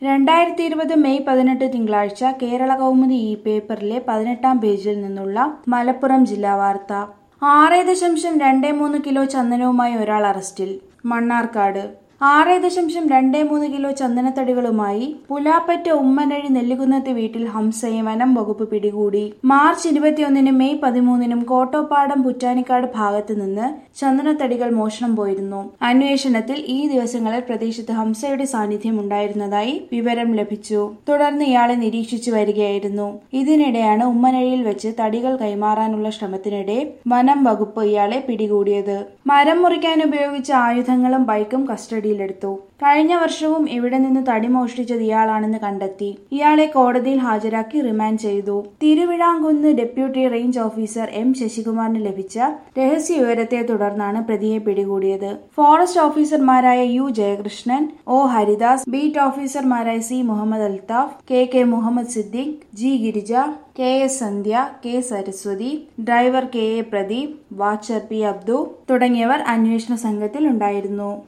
രണ്ടായിരത്തി ഇരുപത് മെയ് പതിനെട്ട് തിങ്കളാഴ്ച കേരള കൗമുദി ഈ പേപ്പറിലെ പതിനെട്ടാം പേജിൽ നിന്നുള്ള മലപ്പുറം ജില്ലാ വാർത്ത ആറ് ദശാംശം രണ്ട് മൂന്ന് കിലോ ചന്ദനവുമായി ഒരാൾ അറസ്റ്റിൽ മണ്ണാർക്കാട് ആറ് ദശാംശം രണ്ട് മൂന്ന് കിലോ ചന്ദനത്തടികളുമായി പുലാപ്പറ്റ ഉമ്മനഴി നെല്ലിക്കുന്നത്ത് വീട്ടിൽ ഹംസയെ വനം വകുപ്പ് പിടികൂടി മാർച്ച് ഇരുപത്തിയൊന്നിനും മെയ് പതിമൂന്നിനും കോട്ടോപ്പാടം പുറ്റാനിക്കാട് ഭാഗത്ത് നിന്ന് ചന്ദനത്തടികൾ മോഷണം പോയിരുന്നു അന്വേഷണത്തിൽ ഈ ദിവസങ്ങളിൽ പ്രദേശത്ത് ഹംസയുടെ സാന്നിധ്യം ഉണ്ടായിരുന്നതായി വിവരം ലഭിച്ചു തുടർന്ന് ഇയാളെ നിരീക്ഷിച്ചു വരികയായിരുന്നു ഇതിനിടെയാണ് ഉമ്മനഴിയിൽ വെച്ച് തടികൾ കൈമാറാനുള്ള ശ്രമത്തിനിടെ വനം വകുപ്പ് ഇയാളെ പിടികൂടിയത് മരം മുറിക്കാൻ ഉപയോഗിച്ച ആയുധങ്ങളും ബൈക്കും കസ്റ്റഡിയിലെടുത്തു കഴിഞ്ഞ വർഷവും ഇവിടെ നിന്ന് തടി മോഷ്ടിച്ചത് ഇയാളാണെന്ന് കണ്ടെത്തി ഇയാളെ കോടതിയിൽ ഹാജരാക്കി റിമാൻഡ് ചെയ്തു Thiruvizhamkunnu deputy range officer M ശശികുമാറിന് ലഭിച്ച രഹസ്യ വിവരത്തെ തുടർന്നാണ് പ്രതിയെ പിടികൂടിയത് ഫോറസ്റ്റ് ഓഫീസർമാരായ U Jayakrishnan O Haridas beat ഓഫീസർമാരായ C Muhammad Althaf K K Muhammad Siddique G Girija K S Sandhya K Saraswathi driver K A Pradeep watcher P Abdu തുടങ്ങിയവർ അന്വേഷണ സംഘത്തിൽ ഉണ്ടായിരുന്നു